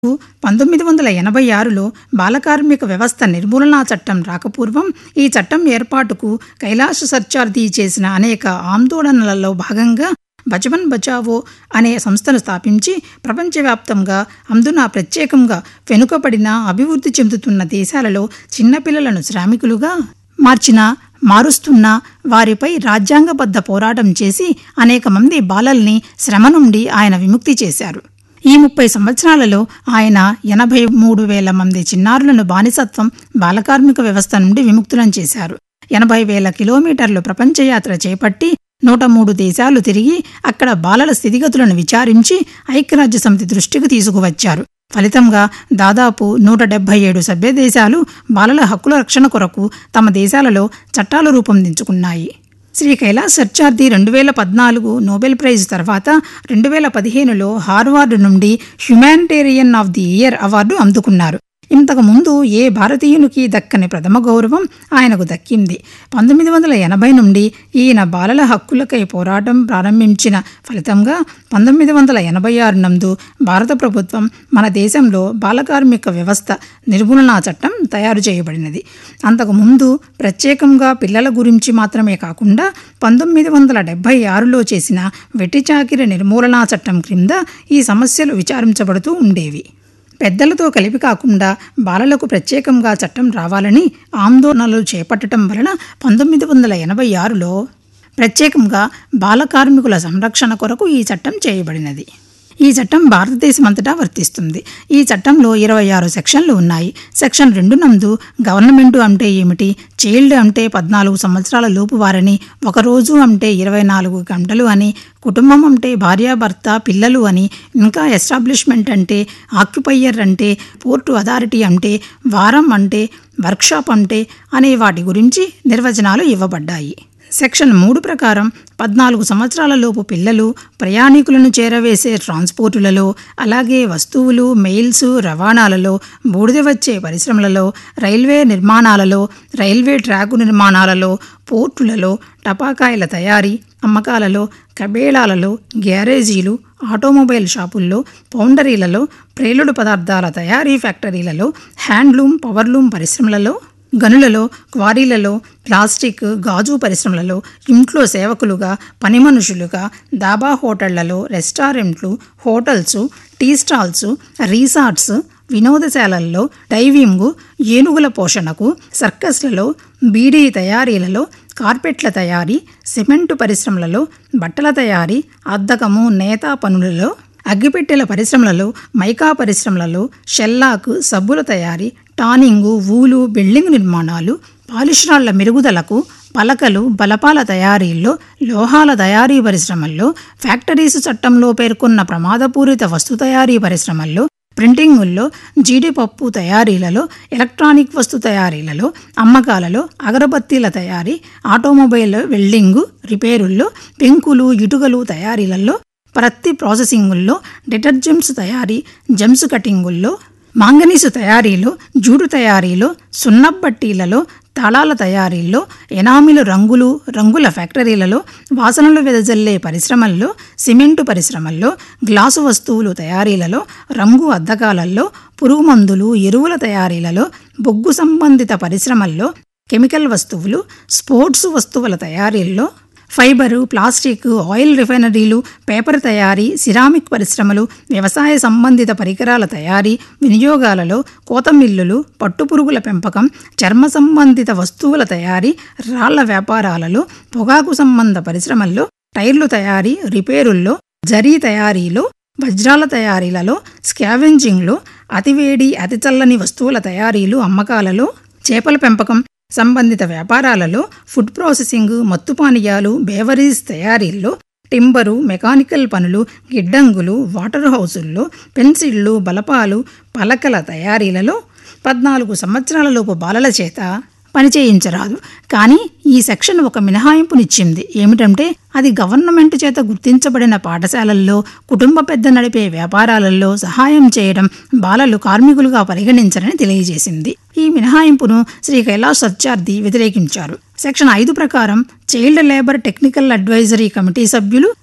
పంతొమ్మిది వందల ఎనభై ఆరులో బాలకార్మిక వ్యవస్థ నిర్మూలనా చట్టం రాకపూర్వం ఈ చట్టం ఏర్పాటుకు కైలాస సత్యార్థి చేసిన అనేక ఆందోళనలలో భాగంగా బచపన్ బచావో అనే సంస్థను స్థాపించి ప్రపంచవ్యాప్తంగా అందున ప్రత్యేకంగా వెనుకబడిన అభివృద్ధి చెందుతున్న దేశాలలో చిన్నపిల్లలను శ్రామికులుగా మార్చిన మారుస్తున్న వారిపై రాజ్యాంగబద్ధ పోరాటం చేసి అనేక మంది బాలల్ని శ్రమ నుండి ఆయన విముక్తి చేశారు ఈ ముప్పై సంవత్సరాలలో ఆయన ఎనభై మూడు వేల మంది చిన్నారులను బానిసత్వం బాలకార్మిక వ్యవస్థ నుండి విముక్తులను చేశారు ఎనభై వేల కిలోమీటర్లు ప్రపంచయాత్ర చేపట్టి నూట మూడు దేశాలు తిరిగి అక్కడ బాలల స్థితిగతులను విచారించి ఐక్యరాజ్య సమితి దృష్టికి తీసుకువచ్చారు ఫలితంగా దాదాపు నూట డెబ్బై ఏడు సభ్య దేశాలు బాలల హక్కుల రక్షణ కొరకు తమ దేశాలలో చట్టాలు రూపొందించుకున్నాయి శ్రీ కైలాస్ సత్యార్థి రెండు వేల పద్నాలుగు నోబెల్ ప్రైజ్ తర్వాత రెండు వేల పదిహేనులో హార్వార్డ్ నుండి humanitarian of the year award అందుకున్నారు ఇంతకు ముందు ఏ భారతీయునికి దక్కని ప్రథమ గౌరవం ఆయనకు దక్కింది పంతొమ్మిది వందల ఎనభై నుండి ఈయన బాలల హక్కులకై పోరాటం ప్రారంభించిన ఫలితంగా పంతొమ్మిది వందల ఎనభై ఆరు నందు భారత ప్రభుత్వం మన దేశంలో బాలకార్మిక వ్యవస్థ నిర్మూలనా చట్టం తయారు చేయబడినది అంతకుముందు ప్రత్యేకంగా పిల్లల గురించి మాత్రమే కాకుండా పంతొమ్మిది వందల డెబ్బై ఆరులో చేసిన వెట్టి చాకిరి నిర్మూలనా చట్టం క్రింద ఈ సమస్యలు విచారించబడుతూ ఉండేవి పెద్దలతో కలిపి కాకుండా బాలలకు ప్రత్యేకంగా చట్టం రావాలని ఆందోళనలు చేపట్టడం వలన పంతొమ్మిది వందల ఎనభై ఆరులో ప్రత్యేకంగా బాల కార్మికుల సంరక్షణ కొరకు ఈ చట్టం చేయబడినది ఈ చట్టం భారతదేశమంతటా వర్తిస్తుంది ఈ చట్టంలో ఇరవై ఆరు సెక్షన్లు ఉన్నాయి సెక్షన్ రెండు నందు గవర్నమెంటు అంటే ఏమిటి చైల్డ్ అంటే పద్నాలుగు సంవత్సరాల లోపు వారని ఒకరోజు అంటే ఇరవై నాలుగు గంటలు అని కుటుంబం అంటే భార్యాభర్త పిల్లలు అని ఇంకా ఎస్టాబ్లిష్మెంట్ అంటే ఆక్యుపయ్యర్ అంటే పోర్టు అథారిటీ అంటే వారం అంటే వర్క్షాప్ అంటే అనే వాటి గురించి నిర్వచనాలు ఇవ్వబడ్డాయి సెక్షన్ మూడు ప్రకారం పద్నాలుగు సంవత్సరాల లోపు పిల్లలు ప్రయాణికులను చేరవేసే ట్రాన్స్పోర్టులలో అలాగే వస్తువులు మెయిల్స్ రవాణాలలో బూడిద వచ్చే పరిశ్రమలలో రైల్వే నిర్మాణాలలో రైల్వే ట్రాకు నిర్మాణాలలో పోర్టులలో టపాకాయల తయారీ అమ్మకాలలో కబేళాలలో గ్యారేజీలు ఆటోమొబైల్ షాపుల్లో పౌండరీలలో ప్రేలుడు పదార్థాల తయారీ ఫ్యాక్టరీలలో హ్యాండ్లూమ్ పవర్లూమ్ పరిశ్రమలలో గనులలో క్వారీలలో ప్లాస్టిక్ గాజు పరిశ్రమలలో ఇంట్లో సేవకులుగా పని మనుషులుగా దాబా హోటళ్లలో రెస్టారెంట్లు హోటల్స్ టీ స్టాల్స్ రీసార్ట్స్ వినోదశాలల్లో డైవింగ్ ఏనుగుల పోషణకు సర్కస్లలో బీడీ తయారీలలో కార్పెట్ల తయారీ సిమెంటు పరిశ్రమలలో బట్టల తయారీ అద్దకము నేత పనులలో అగ్గిపెట్టెల పరిశ్రమలలో మైకా పరిశ్రమలలో షెల్లాకు సబ్బుల తయారీ టానింగు ఊలు బిల్డింగ్ నిర్మాణాలు పాలిష్రాళ్ల మెరుగుదలకు పలకలు బలపాల తయారీల్లో లోహాల తయారీ పరిశ్రమల్లో ఫ్యాక్టరీస్ చట్టంలో పేర్కొన్న ప్రమాదపూరిత వస్తు తయారీ పరిశ్రమల్లో ప్రింటింగుల్లో జీడిపప్పు తయారీలలో ఎలక్ట్రానిక్ వస్తు తయారీలలో అమ్మకాలలో అగరబత్తీల తయారీ ఆటోమొబైల్ వెల్డింగు రిపేరుల్లో పెంకులు ఇటుకలు తయారీలలో ప్రత్తి ప్రాసెసింగుల్లో డిటర్జెంట్స్ తయారీ జెమ్స్ కటింగుల్లో మాంగనీసు తయారీలో జూడు తయారీలో సున్నబ్బట్టీలలో తాళాల తయారీల్లో ఎనామిలు రంగులు రంగుల ఫ్యాక్టరీలలో వాసనలు వెదజల్లే పరిశ్రమల్లో సిమెంటు పరిశ్రమల్లో గ్లాసు వస్తువులు తయారీలలో రంగు అద్దకాలలో పురుగు మందులు ఎరువుల తయారీలలో బొగ్గు సంబంధిత పరిశ్రమల్లో కెమికల్ వస్తువులు స్పోర్ట్స్ వస్తువుల తయారీల్లో ఫైబరు ప్లాస్టిక్ ఆయిల్ రిఫైనరీలు పేపర్ తయారీ సిరామిక్ పరిశ్రమలు వ్యవసాయ సంబంధిత పరికరాల తయారీ వినియోగాలలో కోత మిల్లులు పట్టుపురుగుల పెంపకం చర్మ సంబంధిత వస్తువుల తయారీ రాళ్ల వ్యాపారాలలో పొగాకు సంబంధ పరిశ్రమల్లో టైర్లు తయారీ రిపేరుల్లో జరీ తయారీలో వజ్రాల తయారీలలో స్కావెంజింగ్లో అతివేడి అతి చల్లని వస్తువుల తయారీలు అమ్మకాలలో చేపల పెంపకం సంబంధిత వ్యాపారాలలో ఫుడ్ ప్రాసెసింగ్ మత్తు పానీయాలు బేవరీస్ తయారీల్లో టింబరు మెకానికల్ పనులు గిడ్డంగులు వాటర్ హౌసుల్లో పెన్సిళ్ళు బలపాలు పలకల తయారీలలో పద్నాలుగు సంవత్సరాలలోపు బాలల చేత పనిచేయించరాదు కానీ ఈ సెక్షన్ ఒక మినహాయింపునిచ్చింది ఏమిటంటే అది గవర్నమెంట్ చేత గుర్తించబడిన పాఠశాలల్లో కుటుంబ పెద్ద నడిపే వ్యాపారాలలో సహాయం చేయడం బాలలు కార్మికులుగా పరిగణించరని తెలియజేసింది ఈ మినహాయింపును శ్రీ కైలాస్ సత్యార్థి వ్యతిరేకించారు సెక్షన్ ఐదు ప్రకారం child labour technical advisory committee సభ్యులు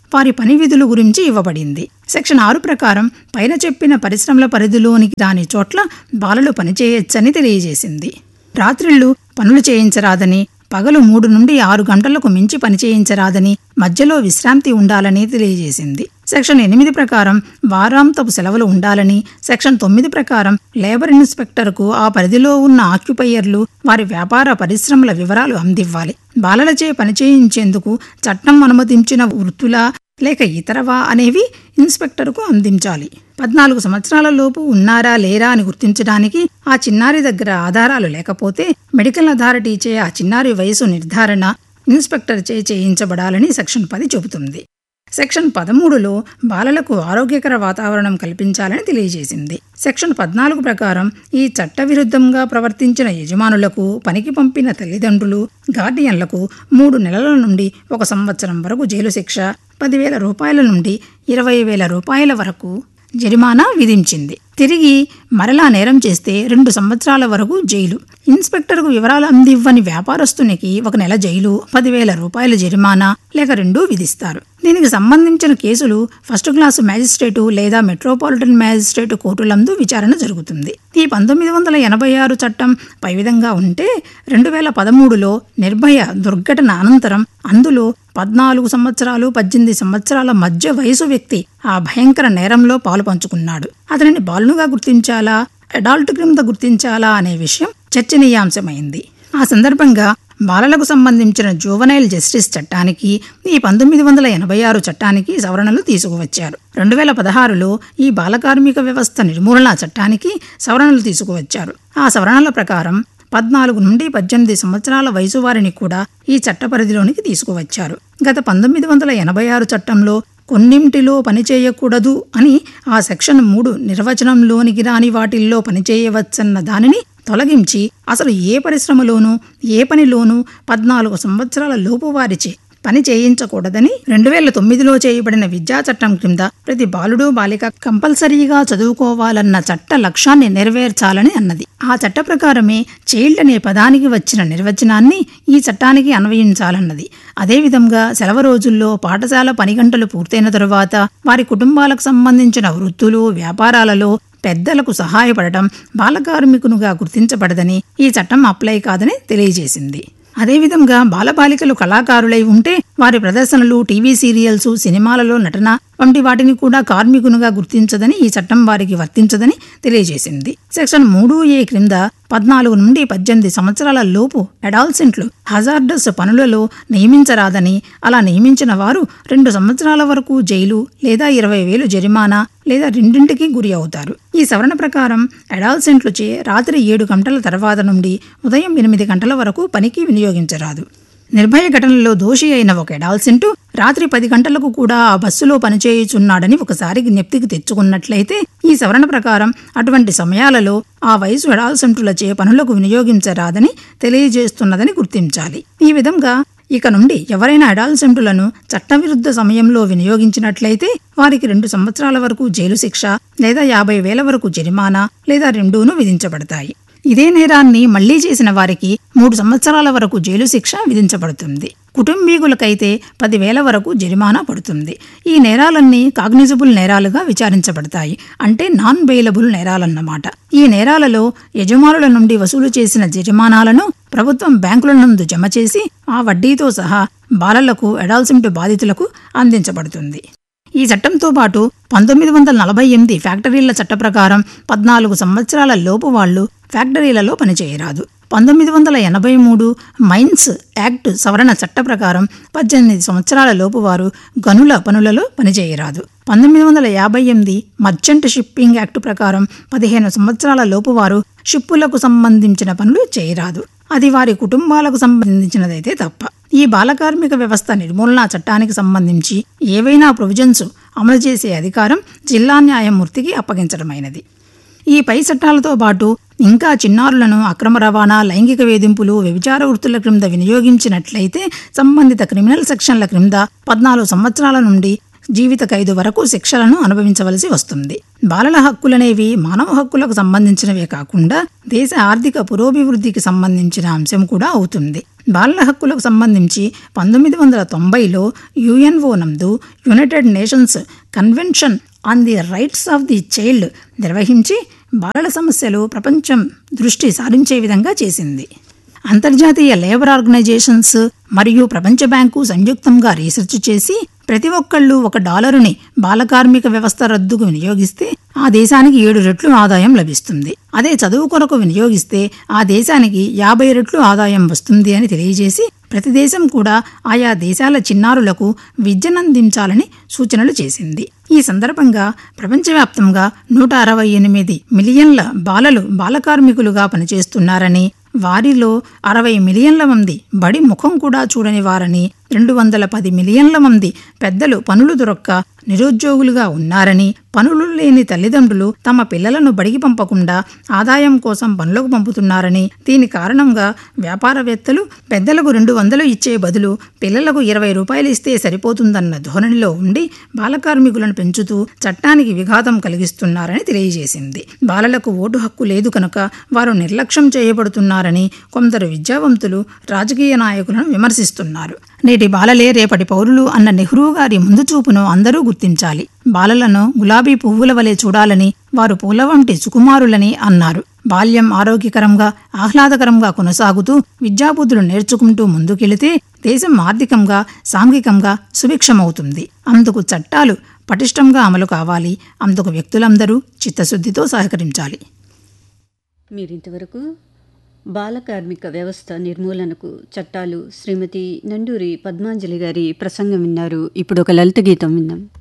వారి పని విధుల గురించి ఇవ్వబడింది సెక్షన్ ఆరు ప్రకారం పైన చెప్పిన పరిశ్రమల పరిధిలోని దాని చోట్ల బాలలు పనిచేయొచ్చని తెలియజేసింది రాత్రిళ్ళు పనులు చేయించరాదని పగలు మూడు నుండి ఆరు గంటలకు మించి పని చేయించరాదని మధ్యలో విశ్రాంతి ఉండాలని తెలియజేసింది సెక్షన్ ఎనిమిది ప్రకారం వారాంతపు సెలవులు ఉండాలని సెక్షన్ తొమ్మిది ప్రకారం లేబర్ ఇన్స్పెక్టర్కు ఆ పరిధిలో ఉన్న ఆక్యుపైయర్లు వారి వ్యాపార పరిశ్రమల వివరాలు అందివ్వాలి బాలలచే పని చేయించేందుకు చట్టం అనుమతించిన వృత్తులా లేక ఇతరవా అనేవి ఇన్స్పెక్టర్కు అందించాలి పద్నాలుగు సంవత్సరాల లోపు ఉన్నారా లేరా అని గుర్తించడానికి ఆ చిన్నారి దగ్గర ఆధారాలు లేకపోతే మెడికల్ అథారిటీచే ఆ చిన్నారి వయసు నిర్ధారణ ఇన్స్పెక్టర్ చే చేయించబడాలని సెక్షన్ పది చెబుతుంది సెక్షన్ పదమూడులో బాలలకు ఆరోగ్యకర వాతావరణం కల్పించాలని తెలియజేసింది సెక్షన్ పద్నాలుగు ప్రకారం ఈ చట్టవిరుద్ధంగా ప్రవర్తించిన యజమానులకు పనికి పంపిన తల్లిదండ్రులు గార్డియన్లకు మూడు నెలల నుండి ఒక సంవత్సరం వరకు జైలు శిక్ష పదివేల రూపాయల నుండి ఇరవై వేల రూపాయల వరకు జరిమానా విధించింది తిరిగి మరలా నేరం చేస్తే రెండు సంవత్సరాల వరకు జైలు ఇన్స్పెక్టర్కు వివరాలు అందివ్వని వ్యాపారస్తునికి ఒక నెల జైలు పదివేల రూపాయల జరిమానా లేక రెండూ విధిస్తారు దీనికి సంబంధించిన కేసులు ఫస్ట్ క్లాసు మ్యాజిస్ట్రేటు లేదా మెట్రోపాలిటన్ మ్యాజిస్ట్రేటు కోర్టులందు విచారణ జరుగుతుంది ఈ పంతొమ్మిది వందల ఎనభై ఆరు చట్టం పై విధంగా ఉంటే రెండు వేల పదమూడులో నిర్భయ దుర్ఘటన అనంతరం అందులో పద్నాలుగు సంవత్సరాలు పద్దెనిమిది సంవత్సరాల మధ్య వయసు వ్యక్తి ఆ భయంకర నేరంలో పాలు పంచుకున్నాడు అతనిని బాలునుగా గుర్తించాలా అడాల్ట్ క్రింద గుర్తించాలా అనే విషయం చర్చనీయాంశమైంది ఆ సందర్భంగా బాలలకు సంబంధించిన జూవనైల్ జస్టిస్ చట్టానికి ఈ పంతొమ్మిది వందల ఎనభై ఆరు చట్టానికి సవరణలు తీసుకువచ్చారు రెండు వేల పదహారులో ఈ బాల కార్మిక వ్యవస్థ నిర్మూలన చట్టానికి సవరణలు తీసుకువచ్చారు ఆ సవరణల ప్రకారం పద్నాలుగు నుండి పద్దెనిమిది సంవత్సరాల వయసు వారిని కూడా ఈ చట్ట పరిధిలోనికి తీసుకువచ్చారు గత పంతొమ్మిది వందల ఎనభై ఆరు చట్టంలో కొన్నింటిలో పనిచేయకూడదు అని ఆ సెక్షన్ మూడు నిర్వచనంలోనికి రాని వాటిల్లో పనిచేయవచ్చన్న దానిని తొలగించి అసలు ఏ పరిశ్రమలోనూ ఏ పనిలోనూ పద్నాలుగు సంవత్సరాల లోపు వారిచే పని చేయించకూడదని రెండు వేల తొమ్మిదిలో చేయబడిన విద్యా చట్టం క్రింద ప్రతి బాలుడు బాలిక కంపల్సరీగా చదువుకోవాలన్న చట్ట లక్ష్యాన్ని నెరవేర్చాలని అన్నది ఆ చట్ట ప్రకారమే చైల్డ్ అనే పదానికి వచ్చిన నిర్వచనాన్ని ఈ చట్టానికి అన్వయించాలన్నది అదేవిధంగా సెలవు రోజుల్లో పాఠశాల పని గంటలు పూర్తయిన తరువాత వారి కుటుంబాలకు సంబంధించిన వృత్తులు వ్యాపారాలలో పెద్దలకు సహాయపడటం బాలకార్మికునుగా గుర్తించబడదని ఈ చట్టం అప్లై కాదని తెలియజేసింది అదేవిధంగా బాలబాలికలు కళాకారులై ఉంటే వారి ప్రదర్శనలు టీవీ సీరియల్స్ సినిమాలలో నటన వంటి వాటిని కూడా కార్మికునిగా గుర్తించదని ఈ చట్టం వారికి వర్తించదని తెలియజేసింది సెక్షన్ మూడు ఏ క్రింద పద్నాలుగు నుండి పద్దెనిమిది సంవత్సరాల లోపు అడాల్సెంట్లు హజార్డస్ పనులలో నియమించరాదని అలా నియమించిన వారు రెండు సంవత్సరాల వరకు జైలు లేదా ఇరవై వేలు జరిమానా లేదా రెండింటికి గురి అవుతారు ఈ సవరణ ప్రకారం అడాల్సెంట్లు చే రాత్రి ఏడు గంటల తర్వాత నుండి ఉదయం ఎనిమిది గంటల వరకు పనికి వినియోగించరాదు నిర్భయ ఘటనలో దోషి అయిన ఒక ఎడాల్సింటూ రాత్రి పది గంటలకు కూడా ఆ బస్సులో పనిచేయుచున్నాడని ఒకసారి జ్ఞప్తికి తెచ్చుకున్నట్లయితే ఈ సవరణ ప్రకారం అటువంటి సమయాలలో ఆ వయసు ఎడాల్సింటులచే పనులకు వినియోగించరాదని తెలియజేస్తున్నదని గుర్తించాలి ఈ విధంగా ఇక నుండి ఎవరైనా అడాల్సెంటులను చట్టవిరుద్ధ సమయంలో వినియోగించినట్లయితే వారికి రెండు సంవత్సరాల వరకు జైలు శిక్ష లేదా యాభై వేల వరకు జరిమానా లేదా రెండూను విధించబడతాయి ఇదే నేరాన్ని మళ్లీ చేసిన వారికి మూడు సంవత్సరాల వరకు జైలు శిక్ష విధించబడుతుంది కుటుంబీకులకైతే పదివేల వరకు జరిమానా పడుతుంది ఈ నేరాలన్నీ కాగ్నిజబుల్ నేరాలుగా విచారించబడతాయి అంటే నాన్ బెయిలబుల్ నేరాలన్నమాట ఈ నేరాలలో యజమానుల నుండి వసూలు చేసిన జరిమానాలను ప్రభుత్వం బ్యాంకుల నందు జమ చేసి ఆ వడ్డీతో సహా బాలలకు అడాల్సింటు బాధితులకు అందించబడుతుంది ఈ చట్టంతో పాటు పంతొమ్మిది వందల నలభై ఎనిమిది ఫ్యాక్టరీల చట్ట ప్రకారం పద్నాలుగు సంవత్సరాల లోపు వాళ్లు ఫ్యాక్టరీలలో పనిచేయరాదు పంతొమ్మిది వందల ఎనభై మూడు మైన్స్ యాక్ట్ సవరణ చట్ట ప్రకారం పద్దెనిమిది సంవత్సరాల లోపు వారు గనుల పనులలో పనిచేయరాదు పంతొమ్మిది వందల యాభై ఎనిమిది మర్చెంట్ షిప్పింగ్ యాక్ట్ ప్రకారం పదిహేను సంవత్సరాల లోపు వారు షిప్పులకు సంబంధించిన పనులు చేయరాదు అది వారి కుటుంబాలకు సంబంధించినదైతే తప్ప ఈ బాలకార్మిక వ్యవస్థ నిర్మూలన చట్టానికి సంబంధించి ఏవైనా ప్రొవిజన్స్ అమలు చేసే అధికారం జిల్లా న్యాయమూర్తికి అప్పగించడమైనది ఈ పై చట్టాలతో పాటు ఇంకా చిన్నారులను అక్రమ రవాణా లైంగిక వేధింపులు వ్యభిచార వృత్తుల క్రింద వినియోగించినట్లయితే సంబంధిత క్రిమినల్ సెక్షన్ల క్రింద పద్నాలుగు సంవత్సరాల నుండి జీవిత ఖైదు వరకు శిక్షలను అనుభవించవలసి వస్తుంది బాలల హక్కులనేవి మానవ హక్కులకు సంబంధించినవే కాకుండా దేశ ఆర్థిక పురోభివృద్ధికి సంబంధించిన అంశం కూడా అవుతుంది బాలల హక్కులకు సంబంధించి పంతొమ్మిది వందల తొంభైలో యుఎన్ఓ నందు United Nations convention on the rights of the child నిర్వహించి బాలల సమస్యలు ప్రపంచం దృష్టి సారించే విధంగా చేసింది అంతర్జాతీయ లేబర్ ఆర్గనైజేషన్స్ మరియు ప్రపంచ బ్యాంకు సంయుక్తంగా రీసెర్చ్ చేసి ప్రతి ఒక్కళ్ళు ఒక డాలరుని బాల కార్మిక వ్యవస్థ రద్దుకు వినియోగిస్తే ఆ దేశానికి ఏడు రెట్లు ఆదాయం లభిస్తుంది అదే చదువు కొరకు వినియోగిస్తే ఆ దేశానికి యాభై రెట్లు ఆదాయం వస్తుంది అని తెలియజేసి ప్రతి దేశం కూడా ఆయా దేశాల చిన్నారులకు విద్యనందించాలని సూచనలు చేసింది ఈ సందర్భంగా ప్రపంచవ్యాప్తంగా నూట అరవై ఎనిమిది మిలియన్ల బాలలు బాలకార్మికులుగా పనిచేస్తున్నారని వారిలో అరవై మిలియన్ల మంది బడి ముఖం కూడా చూడని వారని రెండు వందల పది మిలియన్ల మంది పెద్దలు పనులు దొరక్క నిరుద్యోగులుగా ఉన్నారని పనులు లేని తల్లిదండ్రులు తమ పిల్లలను బడికి పంపకుండా ఆదాయం కోసం పనులకు పంపుతున్నారని దీని కారణంగా వ్యాపారవేత్తలు పెద్దలకు రెండు వందలు ఇచ్చే బదులు పిల్లలకు ఇరవై రూపాయలు ఇస్తే సరిపోతుందన్న ధోరణిలో ఉండి బాలకార్మికులను పెంచుతూ చట్టానికి విఘాతం కలిగిస్తున్నారని తెలియజేసింది బాలలకు ఓటు హక్కు లేదు కనుక వారు నిర్లక్ష్యం చేయబడుతున్నారని కొందరు విద్యావంతులు రాజకీయ నాయకులను విమర్శిస్తున్నారు నేటి బాలలే రేపటి పౌరులు అన్న నెహ్రూ గారి ముందు చూపును అందరూ గుర్తించాలి బాలలను గులాబీ పువ్వుల వలె చూడాలని వారు పూల వంటి సుకుమారులని అన్నారు బాల్యం ఆరోగ్యకరంగా ఆహ్లాదకరంగా కొనసాగుతూ విద్యాబుద్ధులు నేర్చుకుంటూ ముందుకెళితే దేశం ఆర్థికంగా సాంఘికంగా సుభిక్షమవుతుంది అందుకు చట్టాలు పటిష్టంగా అమలు కావాలి అందుకు వ్యక్తులందరూ చిత్తశుద్ధితో సహకరించాలి మీరింతవరకు బాల కార్మిక వ్యవస్థ నిర్మూలనకు చట్టాలు శ్రీమతి నండూరి పద్మాంజలి గారి ప్రసంగం విన్నారు ఇప్పుడు ఒక లలిత గీతం విన్నాం